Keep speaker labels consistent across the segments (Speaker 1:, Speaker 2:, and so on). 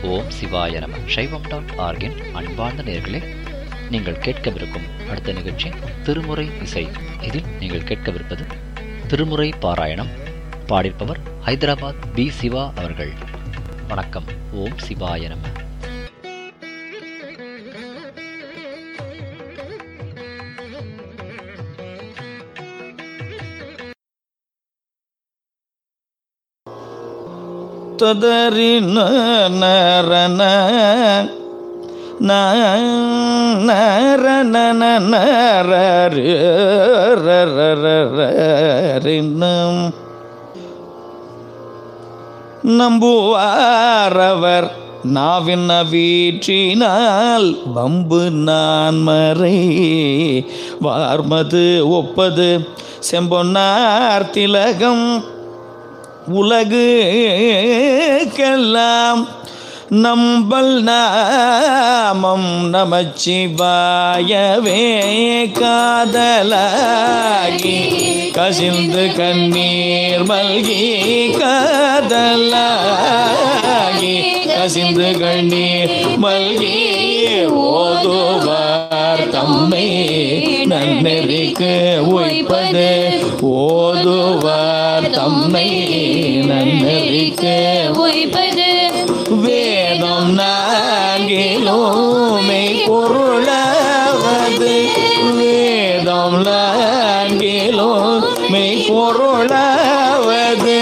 Speaker 1: ஓம் சிவாய நம சைவம் டாட் ஆர்கின் அன்பார்ந்த நேர்களே நீங்கள் கேட்கவிருக்கும் அடுத்த நிகழ்ச்சி திருமுறை இசை இதில் நீங்கள் கேட்கவிருப்பது திருமுறை பாராயணம் பாடியிருப்பவர் ஹைதராபாத் பி சிவா அவர்கள் வணக்கம் ஓம் சிவாய நம
Speaker 2: ತದರಿ ನರನ ನರನ நம் நம்புவாரவர் நாவின் வீற்றினால் வம்பு நான் மறை வார்மது ஒப்பது செம்பொன்னார் திலகம் உலகுக்கெல்லாம் நம்பல் நாமம் நமச்சிவாயவே காதலாகி கசிந்து கண்ணீர் மல்கி காதலாகி கசிந்து கண்ணீர் மல்கி ஓதுவார் தம்மை நன்னெறிக்கு உய்ப்பது ஓதுவார் தம்மை நன்னெறிக்கு
Speaker 3: உய்ப்பது
Speaker 2: வேதம் நான்கிலோமை பொருளாவது வேதம் நான்கிலோமை பொருளாவது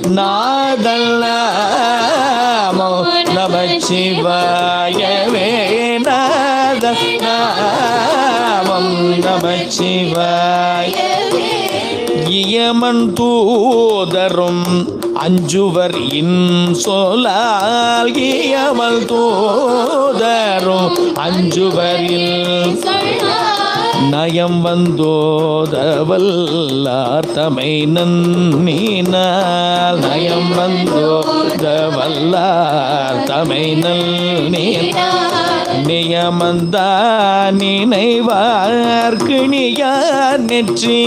Speaker 2: நாதல்லாமோ நமச்சிவாயவே நாதல் நாமம் நமச்சிவாய இயமன் தூதரும் அஞ்சுவர் இன் சொலால் இயமல் தூதரும் அஞ்சுவரில் நயம் வந்தோதவல்லார் தமை நன்னீனால் நயம் வந்தோதவல்லார் தமை நன்னீனால் நியமந்தா நினைவார்க்கு நியார் நெற்றி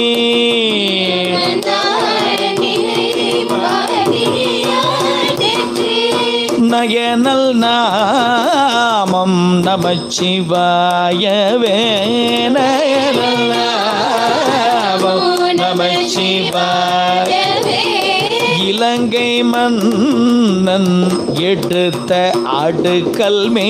Speaker 2: நயனல் நாமம் நமச்சிவாயவே நயனல் நாமம் நமச்சிவாய இலங்கை மன்னன் எடுத்த அடுக்கல் மே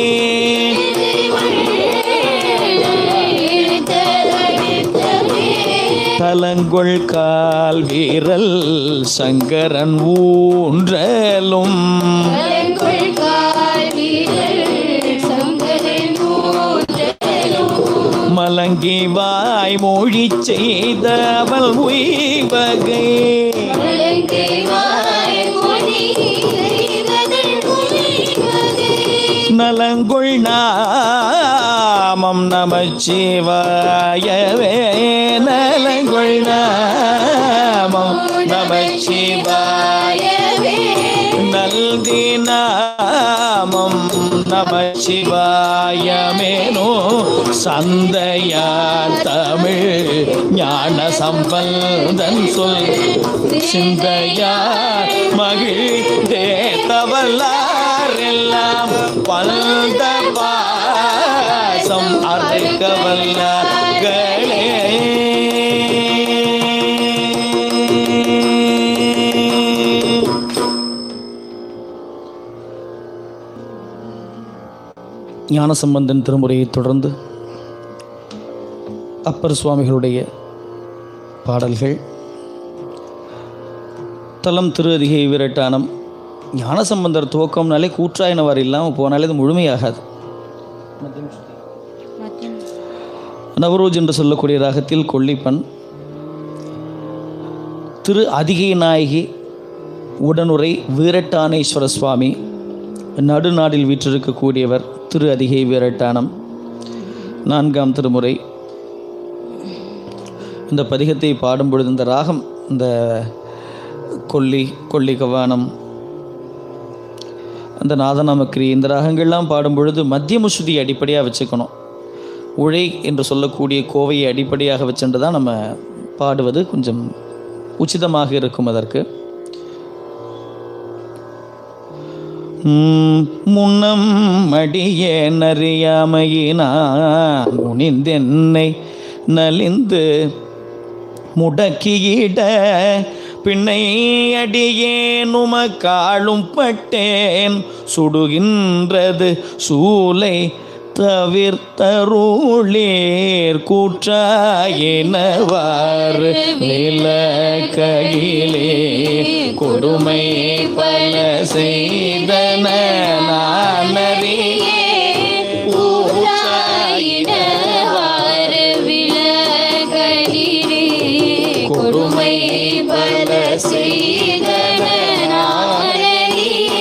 Speaker 2: தலங்கொள் கால் வீரல் சங்கரன் ஊன்றலும் மலங்கி வாய் மொழி செய்த அவள் உய்வகை நலங்கொள் நாமம் நமச்சிவாயவே நலங்கொள் நாமம் நமச்சிவாய நல்தி நாமம் நமச்சிவாயமேனோ சந்தையார் தமிழ் ஞான சம்பந்தன் சொல் சிந்தையார் மகிழ்ந்தே தவல்லாரெல்லாம் பல்த பாசம் அழைக்க வல்லார்களே ஞானசம்பந்தன் திருமுறையை தொடர்ந்து அப்பர் சுவாமிகளுடைய பாடல்கள் தலம் திரு அதிகை விரட்டானம் ஞானசம்பந்தர் துவக்கம்னாலே கூற்றாயினவாறு இல்லாமல் போனாலே அது முழுமையாகாது நவரோஜ் என்று சொல்லக்கூடிய ராகத்தில் கொல்லிப்பன் திரு அதிகை நாயகி உடனுரை வீரட்டானேஸ்வர சுவாமி நடுநாடில் வீற்றிருக்கக்கூடியவர் திரு அதிகை வீரட்டானம் நான்காம் திருமுறை இந்த பதிகத்தை பாடும் பொழுது இந்த ராகம் இந்த கொல்லி கொல்லி கவானம் அந்த நாதநாமக்கிரி இந்த ராகங்கள்லாம் பாடும் பொழுது மத்திய முசுதி அடிப்படையாக வச்சுக்கணும் உழை என்று சொல்லக்கூடிய கோவையை அடிப்படையாக வச்சுட்டு தான் நம்ம பாடுவது கொஞ்சம் உச்சிதமாக இருக்கும் அதற்கு ம், முன்னம் அடியே நறியாமையினான் முனிந்தென்னை நலிந்து முடக்கியிட பின்னை அடியேன் உமக்காளும் பட்டேன் சுடுகின்றது சூலை தவிர்த்தருளீர் கூற்றாயினவாறு நிலக்கையிலே கொடுமை பல செய்தன நானறியே
Speaker 3: ஊற்றாயினவாறு விலகலிலே கொடுமை பல செய்தன நானறியே.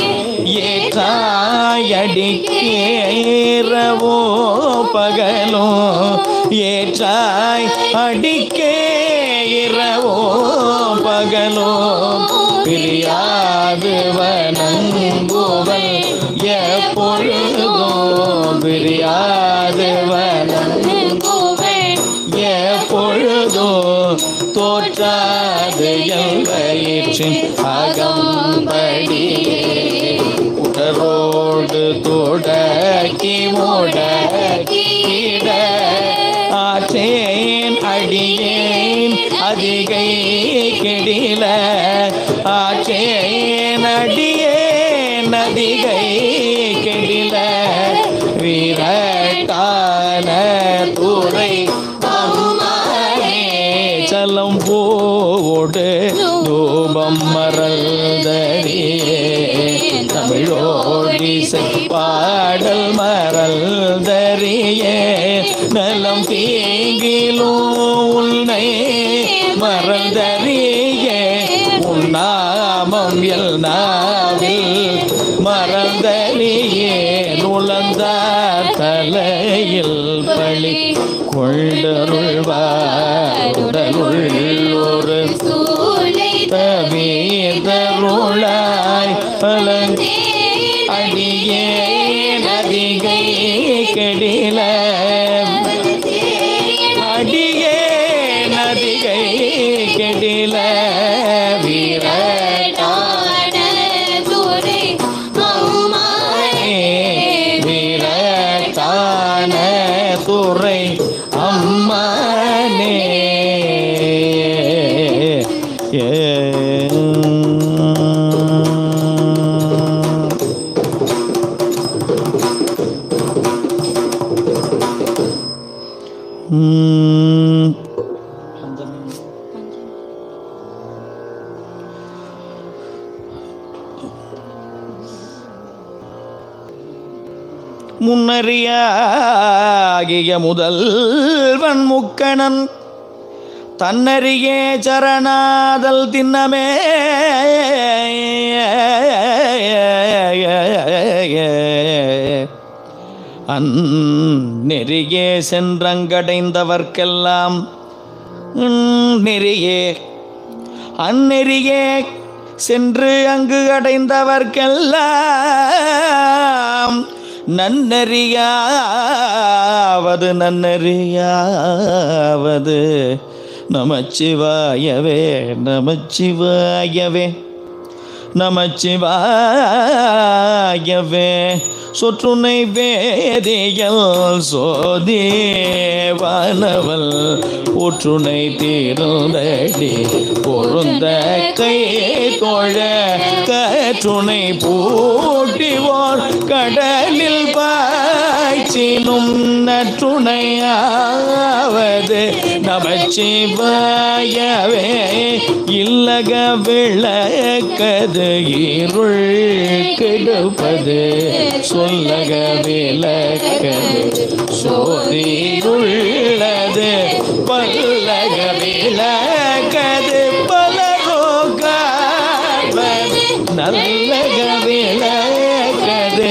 Speaker 2: ஏற்றாயடிக்கேரவோ பகலோ ஏற்றாய் அடிக்கே இரவோ பகலோ பிரியாது வனங்குவல் எப்பொழுதோ பிரியாது வனங்குவல் எப்பொழுதோ தோற்றாது எல்வயிற்றின் அகம்படியே உடரோடு தொடக்கி முடக்கிட ஆற்றேன் அடியேன் அதிகை கெடில ஆற்றேன் அடியேன் அதிகை கெடில வீரட்டான துறை அம்மானே சலம் போடு தூபம் மறந்தறியே தமிழோடிசை பாடல் மறந்தறியே நலம் தீங்கிலும் உன்னை மறந்தறியே உன்னாமம் எல் நாவில் மறந்தறியே நுழந்தார் தலையில் பழி கொண்டருள்வார் உடலுள் ஒரு
Speaker 3: சூலை
Speaker 2: தவிதருளாய் பலன் அடியே நதிகை கெடில அடியே நதிகை கெடில வீரட்டான
Speaker 3: துறை அம்மானே
Speaker 2: வீரட்டான துறை அம்மானே ஏ ம். முன்னறியாகிய முதல்வன் முக்கணன் தன்னறியே சரணாதல் திண்ணமே அந்நெறியே சென்றங்கடைந்தவர்க்கெல்லாம் நெறியே அந்நெறியே சென்று அங்கு அடைந்தவர்க்கெல்லாம் நன்னறியாவது நன்னறியாவது நமச்சிவாயவே நமச்சிவாயவே நமச்சிவாயவே சொற்றுனை வேதியல் சோதேவானவல் ஒற்றுனை தீருந்தடி பொருந்த கை தோழ கற்றுனை பூட்டிவோர் கடலில் பாய்ச்சினும் நற்றுணையாவது நமச்சிவாயவே இல்லக விளக்கது இருள் கெடுப்பது சொல்லக விளக்கது சோதியுள்ளது பல்லக விளக்கது பலரோகாவது நல்லக விளக்கது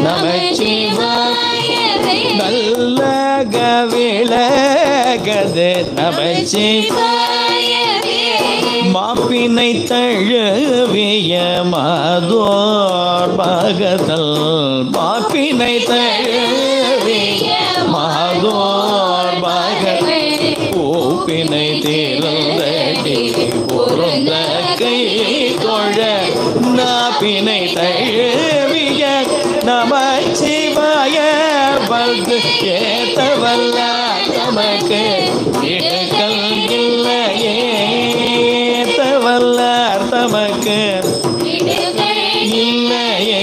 Speaker 2: நமச்சிவாய நல்லக விளக்கது நமச்சிவாய மாப்பினை தழுவிய மாதோர் பாகதல் மாப்பினை தழுவிய மாதோர் பாகதல் பூப்பினை திறந்தடி பொருந்த கை தொழ நாப்பினை தழுவிய நமச்சிவாய பல்கு ஏத்தவல்ல நமக்கு இடுக்கல் இல்லையே ஏத்தவல்லார் தமக்கு இல்லையே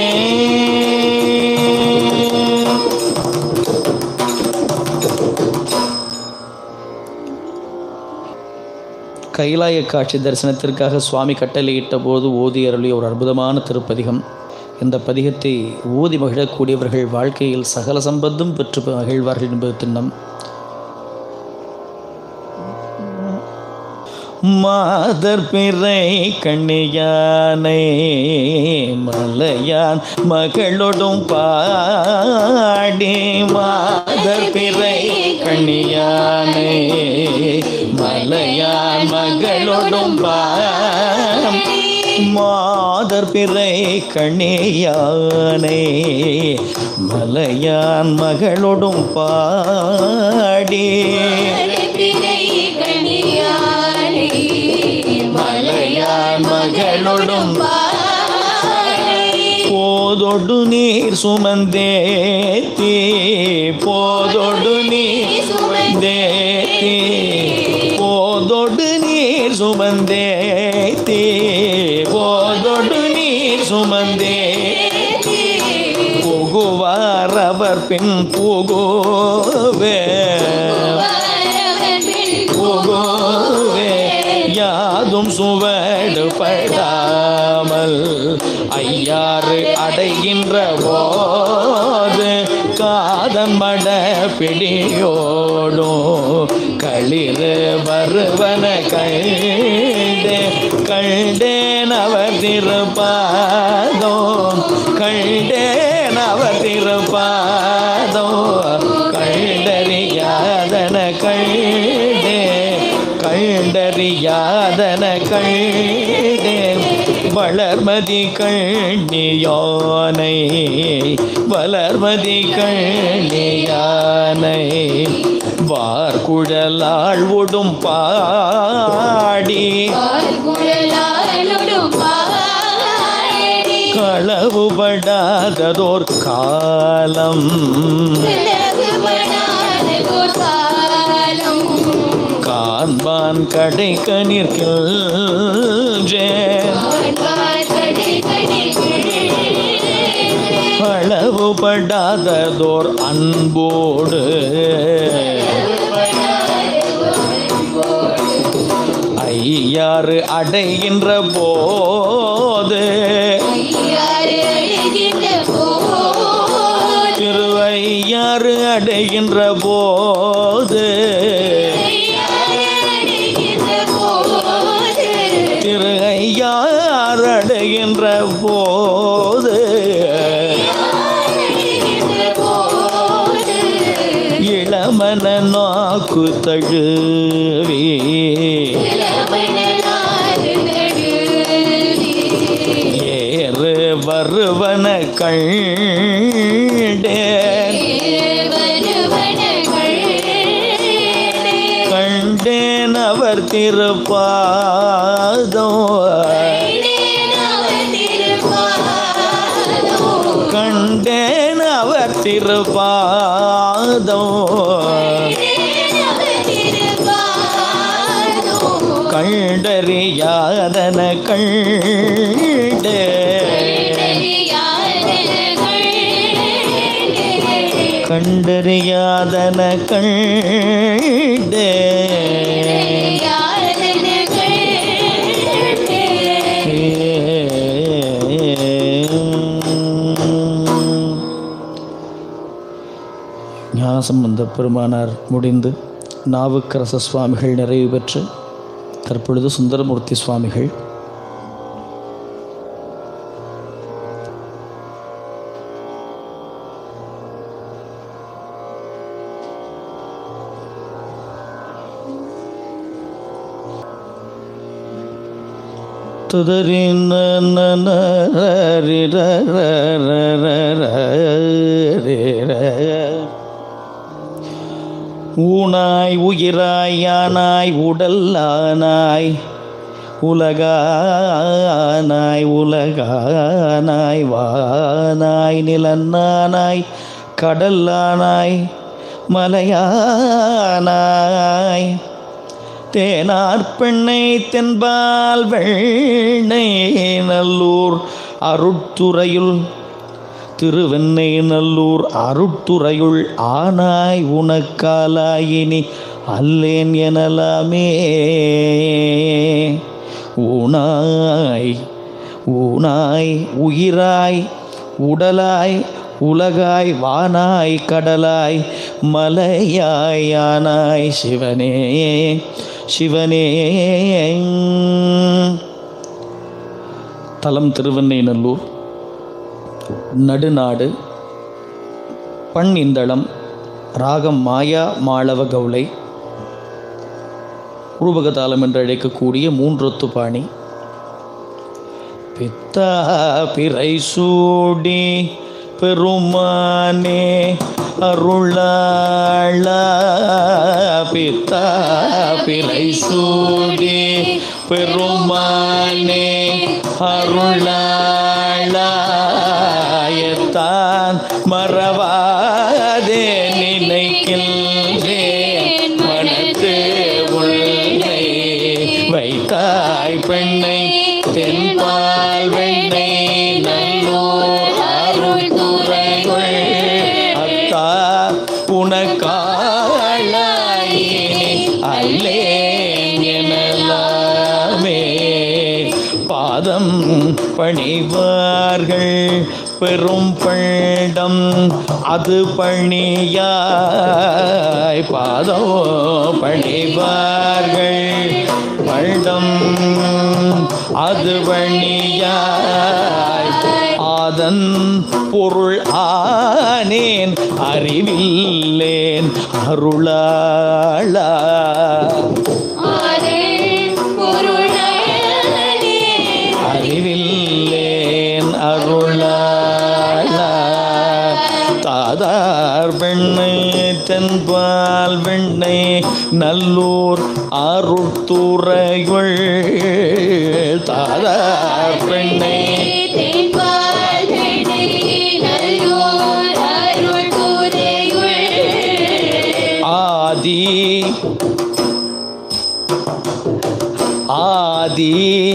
Speaker 2: கைலாய காட்சி தரிசனத்திற்காக சுவாமி கட்டளையிட்ட போது ஓதி அருளிய ஒரு அற்புதமான திருப்பதிகம் இந்த பதிகத்தை ஓதி மகிழக்கூடியவர்கள் வாழ்க்கையில் சகல சம்பத்தும் பெற்று மகிழ்வார்கள் என்பது திண்ணம் மாதர் பிறை கண்ணியானை மலையான் மகளொடும் பாடி மாதர் பிறை கண்ணியானை மலையான் மகளொடும் பாடி மாதர் பிறை கண்ணியானை மலையான் மகளொடும் பாடி மலையான் மகளொடும் போதொடு நீர் சுமந்தேத்தி போதொடு நீர் சுமந்தேத்தி போதொடு நீர் சுமந்தேத்தி போதொடு நீர் சுமந்தேத்தி புகுவார் அவர் பின் புகுவே புகுவே யாதும் சுவடு படாமல் ஐயாறு அடைகின்ற போது காதன் மட பிடியோடும் களிறு வருவன கண்டே கண்டேன் அவர் திருப்பாதோ கண்டேன் அவர் திருப்பாதோ கண்டறியாதன கண்டே கண்டறியாதன கண்டே வளர்மதி கண்ணியானை வளர்மதி கண்ணியானை வார்குழலாள் உடும் பாடி களவுபடாததோர் காலம் காண்பான் கடை கணிற்கின்றேன் அளவுபடாததோர் அன்போடு ஐயாறு அடைகின்ற போது திருவையாறு அடைகின்ற போது திரு ஐயாறு அடைகின்ற போது இளமன நாக்கு தழுவி ஏறு வருவன கண்டேன் கண்டேன் அவர் திருப்பாதம் கண்டேன் அவர் திருப்பாதம் கண்டறியாதன கண்டே கண்டறியாதன கண்டே ஞானசம்பந்த பெருமானார் முடிந்து நாவுக்கரச சுவாமிகள் நிறைவு பெற்று தற்பொழுது சுந்தரமூர்த்தி சுவாமிகள் துதறின ஊனாய் உயிராய் யானாய் உடல் ஆனாய் உலகானாய் உலகானாய் வானாய் நிலன்னானாய் கடல்லானாய் மலையானாய் தேனார் பெண்ணை தென்பால் வெண்ணை நல்லூர் அருட்துறையுள் திருவெண்ணை நல்லூர் அருட்துறையுள் ஆனாய் உனக்காலாயினி அல்லேன் எனலாமே ஊனாய் ஊனாய் உயிராய் உடலாய் உலகாய் வானாய் கடலாய் மலையாய் யானாய் சிவனே சிவனே தலம் திருவெண்ணைநல்லூர் நடுநாடு பண் இந்தளம் ராகம் மாயா மாளவ கவுளை உருவகதாளம் என்று அழைக்கக்கூடிய மூன்றொத்து பாணி பித்தா பிறை சூடி பெருமானே அருளாளா பித்தா பிறை சூடி பெருமானே அருளாளாயத்தான் மறவாதே நினைக்கின்றேன் மனத்து உள்ளே வைத்தாய் பெண்ணை தென்பால் வெண்ணை நல்லூர் அருள் துறைகள் அத்தா உனக்காளாயினி அல்லேன் எனலாமே பாதம் பணிவார்கள் பெரும் பண்டம் அது பணியாய் பாதம் பணிவார்கள் பண்டம் அது பணியாய் ஆதன் பொருள் ஆனேன் அறிவில்லேன் அருளாளா அறிவில்லேன் அருளாளா தாதார் பெண்ணை தென்பால் வெண்ணை நல்லூர் அருட்துறையுள் தாதார் பெண்ணை ஆதி ஆதி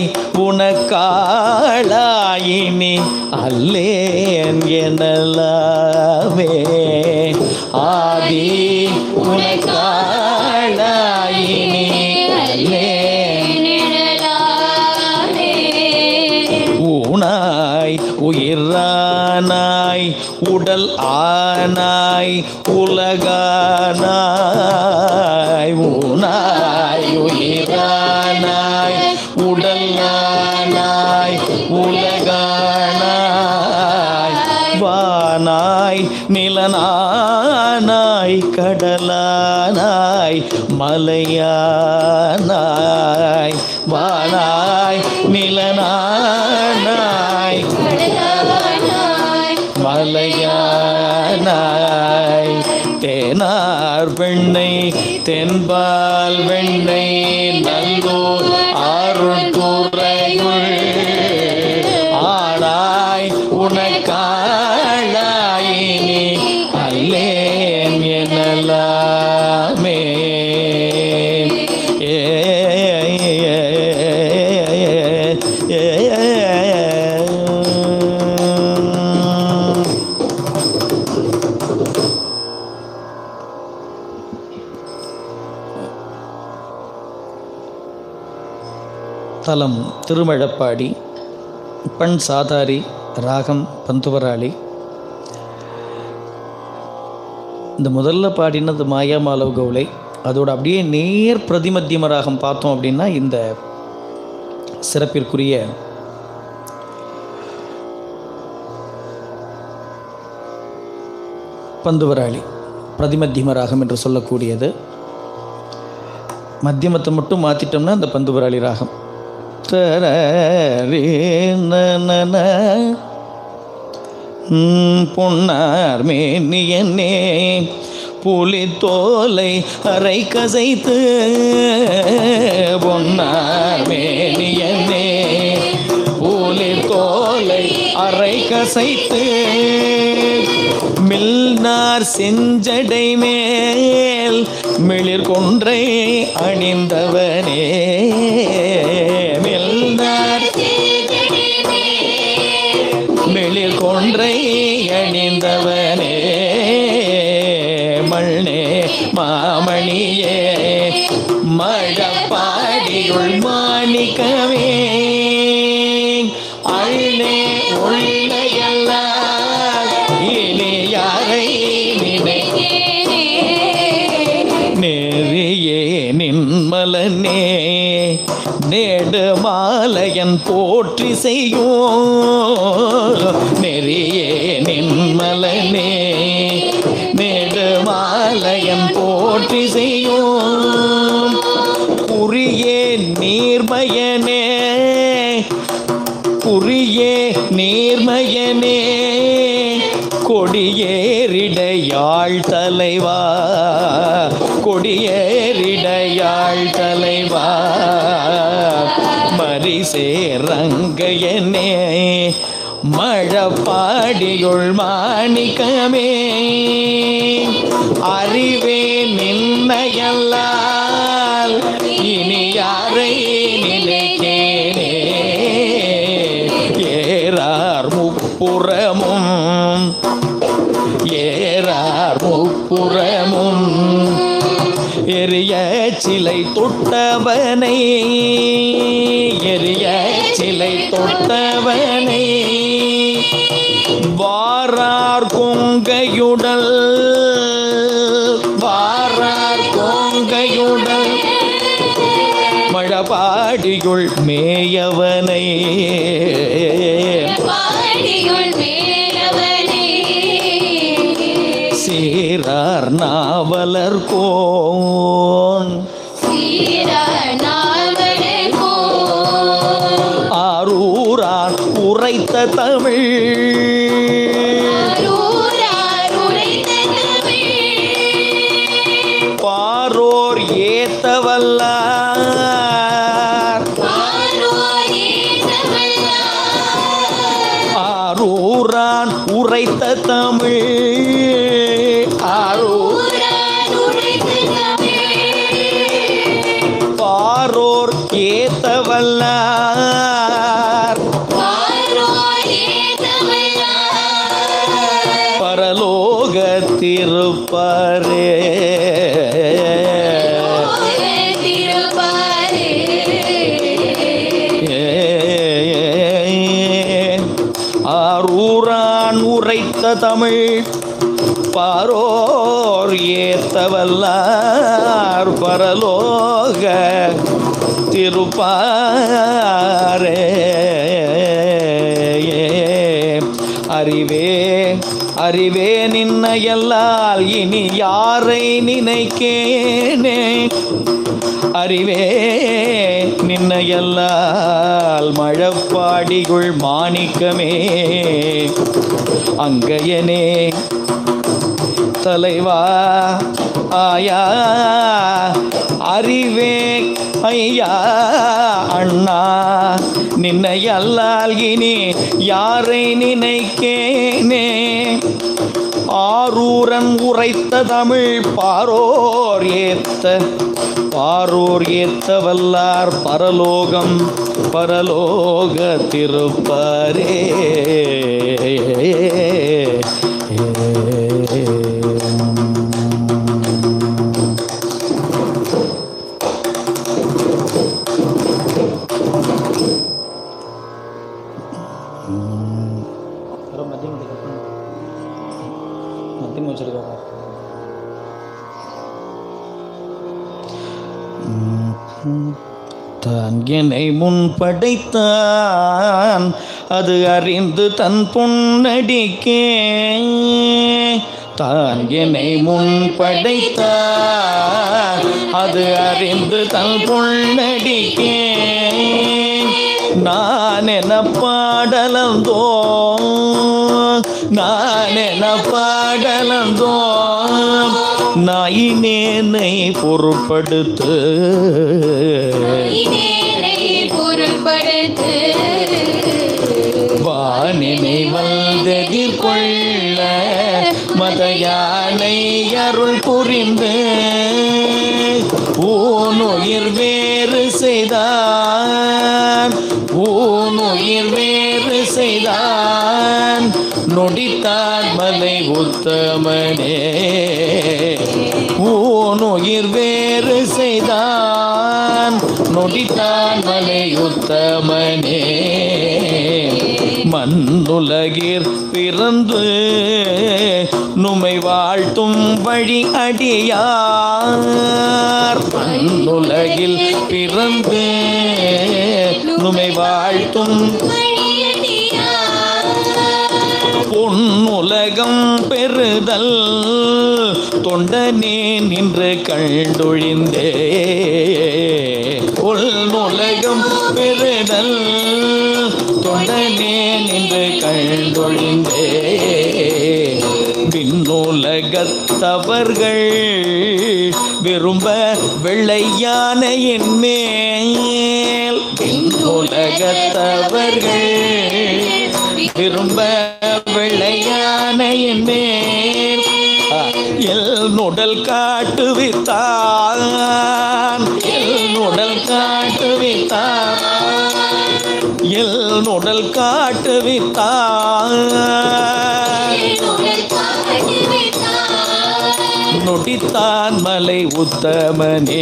Speaker 2: உனக்காளாயினி அல்லேன் எனலாமே ஆதி உனக்காளாயினி அல்லேன் ஊனாய் உயிரானாய் உடல் ஆனாய் உலகானாய் ஊனாய் உயிரானாய் உடல் ஆனாய் உலகானாய் வானாய் நிலனானாய் கடலானாய் மலையானாய் வானாய் நிலனானாய் மலையானாய் தேனார் வெண்ணை தென்பால் வெண்ணை நல்லூர் ஆறுகுறையுள் ஆனாய் உனக்காளாயினி அல்லேன் எனலாமே ஏ தலம் திருமழப்பாடி பண் சாதாரி ராகம் பந்துவராளி இந்த முதல்ல பாடினது மாயாமாலவ் கவுளை அதோட அப்படியே நேர் பிரதிமத்தியம ராகம் பார்த்தோம் அப்படின்னா இந்த சிறப்பிற்குரிய பந்துவராளி பிரதிமத்தியம ராகம் என்று சொல்லக்கூடியது மத்தியமத்தை மட்டும் மாற்றிட்டோம்னா அந்த பந்துவராளி ராகம் தரே நன பொன்னார் மேனியனே புலித்தோலை அரை கசைத்து பொன்னார் மேனியனே புலித்தோலை அரை கசைத்து மில்னார் செஞ்சடை மேல் மிளிர் கொன்றை அணிந்தவனே மில்னார் மிளிர் கொன்றை அணிந்தவனே மண்ணே மாமணியே மழப்பாடியுள் மாணிக்கமே அள்ளே உள்ளையெல்லாம் இனி யாரை நினை நெறியே நின்மலனே நேடு மாலையன் போற்றி செய்யும் நெறியே நின்மலனே நேடு மாலையன் போற்றி செய்யும் குறியே நீர்மயனே குறியே நீர்மயனே கொடியேறிடையாள் தலைவா கொடியேறிடையாள் தலைவா மரிசேரங்கையனே மழப்பாடியுள் மாணிக்கமே அறிவே நின்னையல்லால் இனி யாரை நினைக்கேனே ஏறார் முப்புறமும் ஏறார் முப்புறமும் எரிய சிலை தொட்டவனை எரிய சிலை தொட்டவனை வாரார் கொங்கையுடல் வாரார் கொங்கையுடல் மழபாடியுள் மேயவனை
Speaker 3: பாடியுள் மேலவனே
Speaker 2: சீரார் நாவலர் கோன்
Speaker 3: சீரநாவலர்கோ
Speaker 2: ஆரூரார் உரைத்த தமிழ்
Speaker 3: அரூரார் உரைத்த தமிழ்
Speaker 2: பாரோர் ஏத்தவல்லார்
Speaker 3: ஆரோர் ஏத்தவல்லார்
Speaker 2: ஆரூரான் உரைத்த தமிழ் ஆரூர்
Speaker 3: ஊரார் உரைத்த தமிழ்
Speaker 2: பாரோர் ஏத்தவல்லார்
Speaker 3: ஆரோர் ஏத்தவல்லார்
Speaker 2: பரலோக திருப்பரே ஆரூரான் உரைத்த தமிழ் பாரோர் ஏத்தவல்லார் பரலோக திருப்பாரே அறிவே அறிவே நின்னையல்லால் இனி யாரை நினைக்கேனே அறிவே நின்னையல்லால் மழப்பாடிகுள் மாணிக்கமே அங்கையனே தலைவா ஆயா அறிவே ஐயா அண்ணா நின்னை அல்லால் இனி யாரை நினைக்கேனே ஆரூரன் உரைத்த தமிழ் பாரோர் ஏத்த பாரோர் ஏத்த வல்லார் பரலோகம் பரலோக திருப்பரே மத்தியம் வச்சிருக்காங்க தான் என்னை முன் படைத்தான் அது அறிந்து தன் பொன்னடிக்கே தான் என்னை முன் படைத்தான் அது அறிந்து தன் பொன்னடிக்கே நான் என பாடலந்தோ நானென பாடலந்தோ நாயினேனை பொருட்படுத்து
Speaker 3: நேரை பொருள்படுத்து
Speaker 2: வானினை வந்தெதிர்கொள்ள மத யானை அருள் புரிந்து ஊனுயிர் வேறு செய்தான் ஊனுயிர் வேறு செய்தான் நொடித்தான் மலை உத்தமனே ஊனுயிர் வேறு செய்தான் நொடித்தான் மலை உத்தமனே மண்ணுலகிற் பிறந்து நுமை வாழ்த்தும் வழி அடியார் மண்ணுலகில் பிறந்து நுமை வாழ்த்தும் பொன்னுலகம் பெறுதல் தொண்டனே நின்று கண்டொழிந்தே பொன்னுலகம் பெறுதல் தொண்டனே நின்று கண்டொழிந்தே விண்ணுலகத்தவர்கள் விரும்ப வெள்ளையானையின் மேல் விண்ணுலகத்தவர்கள் விரும்ப வெள்ளையானையின் மேல் எல் நுடல் காட்டுவித்தான் எல் நுடல் காட்டுவித்தான் எல் நுடல் காட்டுவித்தான் நொடித்தான் மலை உத்தமனே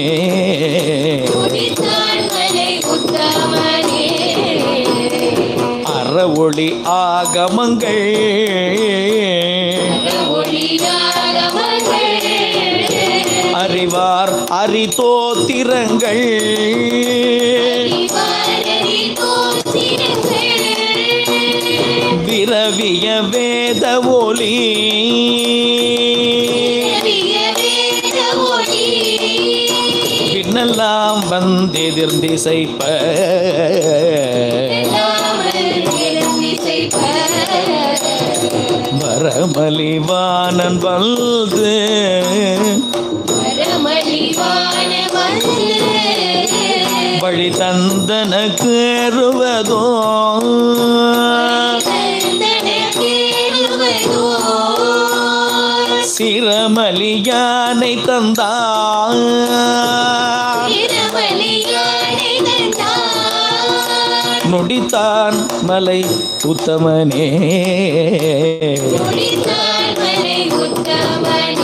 Speaker 2: அறவொளி ஆகமங்கள் அறிவார் அரிதோத்திரங்கள் விரவிய வேத ஒலி பின்னெல்லாம் வந்தெதிர்ந்திசைப்ப வரமலிவானன் வந்து வழி தந்தனக்கு ஏறுவதோ சிரமலியானை தந்தான் நொடித்தான் மலை உத்தமனே
Speaker 3: உத்தமனே